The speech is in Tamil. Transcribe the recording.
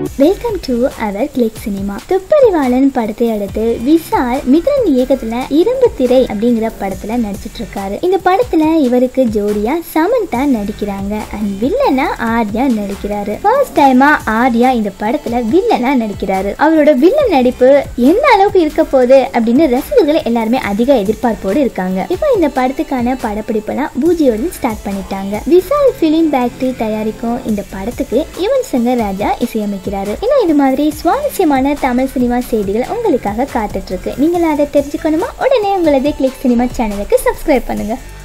வெல்கம் டு அவர் கிளிக் சினிமா துப்பறிவாளன் படத்தை அடுத்து விஷால் மிதன் இயக்கத்துல இரும்பு திரை அப்படிங்கிற படத்துல நடிச்சிட்டு இருக்காரு இந்த படத்துல இவருக்கு ஜோடியா சமந்தா நடிக்கிறாங்க அண்ட் வில்லனா ஆர்யா நடிக்கிறாரு ஃபர்ஸ்ட் டைமா ஆர்யா இந்த படத்துல வில்லனா நடிக்கிறாரு அவரோட வில்லன் நடிப்பு எந்த அளவுக்கு இருக்க போகுது அப்படின்னு ரசிகர்கள் எல்லாருமே அதிக எதிர்பார்ப்போடு இருக்காங்க இப்போ இந்த படத்துக்கான படப்பிடிப்பெல்லாம் பூஜையோடு ஸ்டார்ட் பண்ணிட்டாங்க விஷால் பிலிம் பேக்டரி தயாரிக்கும் இந்த படத்துக்கு யுவன் சங்கர் ராஜா இசையமைக்கிறாரு இன்னும் இது மாதிரி சுவாரஸ்யமான தமிழ் சினிமா செய்திகள் உங்களுக்காக காத்துட்டு இருக்கு நீங்கள் அதை தெரிஞ்சுக்கணுமா உடனே உங்களது கிளிக் சினிமா சேனலுக்கு சப்ஸ்கிரைப் பண்ணுங்க